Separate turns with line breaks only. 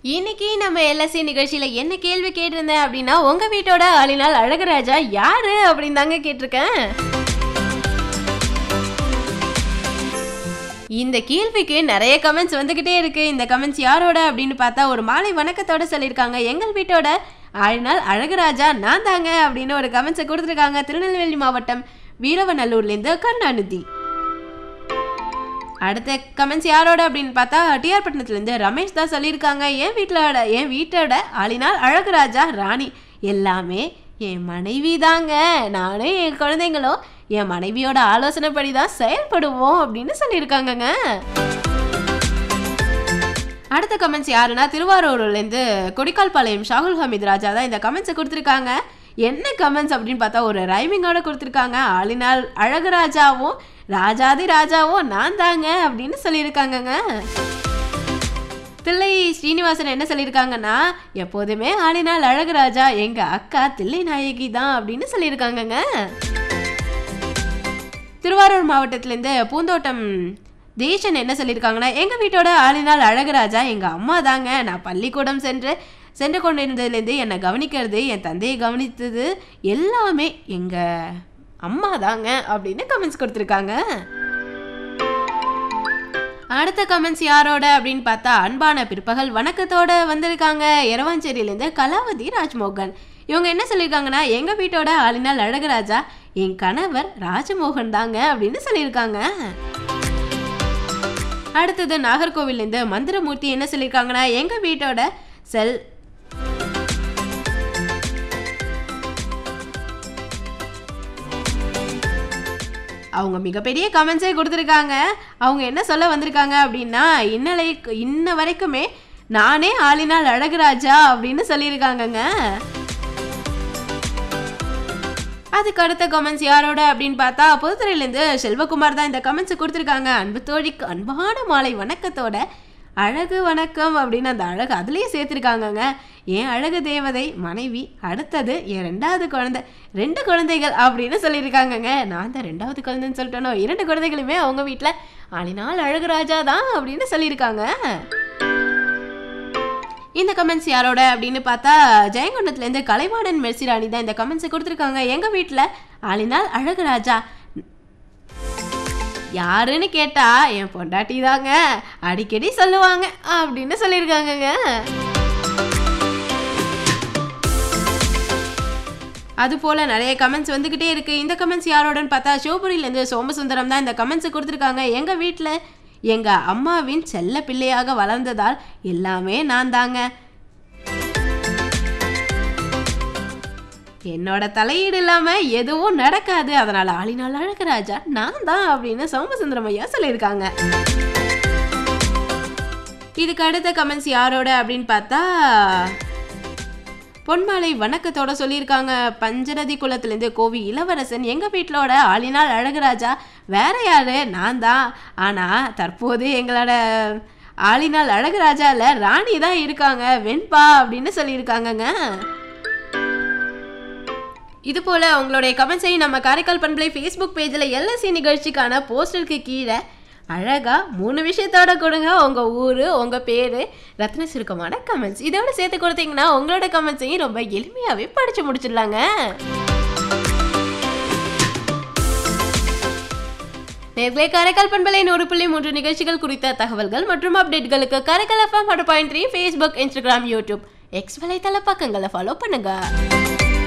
இன்னைக்கு நம்ம எல்எஸ்சி நிகழ்ச்சியில என்ன கேள்வி கேட்டிருந்தேன் அப்படின்னா உங்க வீட்டோட ஆளினால் அழகராஜா யாரு அப்படின்னு தாங்க கேட்டிருக்கேன் இந்த கேள்விக்கு நிறைய கமெண்ட்ஸ் வந்துகிட்டே இருக்கு இந்த கமெண்ட்ஸ் யாரோட அப்படின்னு பார்த்தா ஒரு மாலை வணக்கத்தோட சொல்லியிருக்காங்க எங்கள் வீட்டோட ஆளினால் அழகராஜா நான் தாங்க அப்படின்னு ஒரு கமெண்ட்ஸை கொடுத்துருக்காங்க திருநெல்வேலி மாவட்டம் வீரவநல்லூர்லேருந்து கருணாநிதி அடுத்த கமெண்ட்ஸ் யாரோட அப்படின்னு பார்த்தா டிஆர் பட்டணத்துலேருந்து ரமேஷ் தான் சொல்லியிருக்காங்க என் வீட்டிலோட என் வீட்டோட ஆளினால் அழகுராஜா ராணி எல்லாமே என் மனைவி தாங்க நானும் என் குழந்தைங்களும் என் மனைவியோட ஆலோசனைப்படி தான் செயல்படுவோம் அப்படின்னு சொல்லியிருக்காங்கங்க அடுத்த கமெண்ட்ஸ் யாருன்னா திருவாரூர்லேருந்து கொடிக்கால்பாளையம் ஷாகுல் ஹமீத் ராஜா தான் இந்த கமெண்ட்ஸை கொடுத்துருக்காங்க என்ன கமெண்ட்ஸ் அப்படின்னு பார்த்தா ஒரு ரைமிங்கோட கொடுத்துருக்காங்க ஆளினால் அழகுராஜாவும் ராஜாதி ராஜாவும் நான் தாங்க அப்படின்னு சொல்லியிருக்காங்கங்க தில்லை ஸ்ரீனிவாசன் என்ன சொல்லியிருக்காங்கன்னா எப்போதுமே ஆளினால் அழகுராஜா எங்க அக்கா தில்லை நாயகி தான் அப்படின்னு சொல்லியிருக்காங்கங்க திருவாரூர் மாவட்டத்திலேருந்து பூந்தோட்டம் தேசன் என்ன சொல்லியிருக்காங்கன்னா எங்கள் வீட்டோட ஆளினால் அழகுராஜா எங்கள் அம்மா தாங்க நான் பள்ளிக்கூடம் சென்று சென்று கொண்டிருந்ததுலேருந்து என்னை கவனிக்கிறது என் தந்தையை கவனித்தது எல்லாமே எங்கள் அம்மா தாங்க அப்படின்னு கமெண்ட்ஸ் கொடுத்துருக்காங்க அடுத்த கமெண்ட்ஸ் யாரோட அப்படின்னு பார்த்தா அன்பான பிற்பகல் வணக்கத்தோட வந்திருக்காங்க எரவாஞ்சேரியிலேருந்து கலாவதி ராஜ்மோகன் இவங்க என்ன சொல்லியிருக்காங்கன்னா எங்கள் வீட்டோட ஆளினால் அழகராஜா என் கணவர் ராஜமோகன் தாங்க அப்படின்னு சொல்லியிருக்காங்க அடுத்தது நாகர்கோவிலேருந்து மந்திரமூர்த்தி என்ன சொல்லியிருக்காங்கன்னா எங்கள் வீட்டோட செல் அவங்க மிகப்பெரிய கமெண்ட்ஸே கொடுத்துருக்காங்க அவங்க என்ன சொல்ல வந்திருக்காங்க அப்படின்னா இன்னலை இன்ன வரைக்குமே நானே ஆளினால் அழகுராஜா அப்படின்னு சொல்லியிருக்காங்கங்க அதுக்கு அடுத்த கமெண்ட்ஸ் யாரோட அப்படின்னு பார்த்தா புதுத்துறையிலேருந்து செல்வகுமார் தான் இந்த கமெண்ட்ஸ் கொடுத்துருக்காங்க அன்பு தோழிக்கு அன்பான மாலை வணக்கத்தோட அழகு வணக்கம் அப்படின்னு அந்த அழகு அதுலேயே சேர்த்துருக்காங்கங்க என் அழகு தேவதை மனைவி அடுத்தது என் ரெண்டாவது குழந்தை ரெண்டு குழந்தைகள் அப்படின்னு சொல்லியிருக்காங்கங்க நான் தான் ரெண்டாவது குழந்தைன்னு சொல்லிட்டேனோ இரண்டு குழந்தைகளுமே அவங்க வீட்டில் ஆளினால் அழகுராஜா தான் அப்படின்னு சொல்லியிருக்காங்க இந்த கமெண்ட்ஸ் யாரோட அப்படின்னு பார்த்தா ஜெயங்கொண்டத்துலேருந்து கலைவாணன் மெர்சிராணி தான் இந்த கமெண்ட்ஸை கொடுத்துருக்காங்க எங்கள் வீட்டில் ஆளினால் அழகுராஜா யாருன்னு கேட்டா என் பொண்டாட்டி தாங்க அடிக்கடி சொல்லுவாங்க அப்படின்னு சொல்லியிருக்காங்கங்க அது போல நிறைய கமெண்ட்ஸ் வந்துக்கிட்டே இருக்கு இந்த கமெண்ட்ஸ் யாரோடன்னு பார்த்தா சிவபுரியிலேருந்து சோமசுந்தரம் தான் இந்த கமெண்ட்ஸ் கொடுத்துருக்காங்க எங்கள் வீட்டில் எங்கள் அம்மாவின் செல்ல பிள்ளையாக வளர்ந்ததால் எல்லாமே நான் தாங்க என்னோட தலையீடு இல்லாமல் எதுவும் நடக்காது அதனால் ஆளினால் அழகராஜா நான் தான் அப்படின்னு சோமசுந்தரம் ஐயா சொல்லியிருக்காங்க இதுக்கு அடுத்த கமெண்ட்ஸ் யாரோட அப்படின்னு பார்த்தா பொன்மாலை வணக்கத்தோட சொல்லியிருக்காங்க பஞ்சநதி குளத்துலேருந்து கோவி இளவரசன் எங்கள் வீட்டிலோட ஆளினால் அழகுராஜா வேற யாரு நான் தான் ஆனால் தற்போது எங்களோட ஆளினால் அழகுராஜா இல்லை ராணி தான் இருக்காங்க வெண்பா அப்படின்னு சொல்லியிருக்காங்கங்க இது போல் உங்களுடைய கமெண்ட்ஸையும் நம்ம காரைக்கால் பண்பலை ஃபேஸ்புக் பேஜில் எல்எஸ்சி நிகழ்ச்சிக்கான போஸ்டருக்கு கீழே அழகாக மூணு விஷயத்தோட கொடுங்க உங்கள் ஊர் உங்கள் பேர் ரத்ன சுருக்கமான கமெண்ட்ஸ் இதோட சேர்த்து கொடுத்தீங்கன்னா உங்களோட கமெண்ட்ஸையும் ரொம்ப எளிமையாகவே படித்து முடிச்சிடலாங்க நேர்களை காரைக்கால் பண்பலை நூறு புள்ளி மூன்று நிகழ்ச்சிகள் குறித்த தகவல்கள் மற்றும் அப்டேட்களுக்கு Karaikal FM hundred point three Facebook Instagram YouTube X வலைத்தள பக்கங்களை ஃபாலோ பண்ணுங்க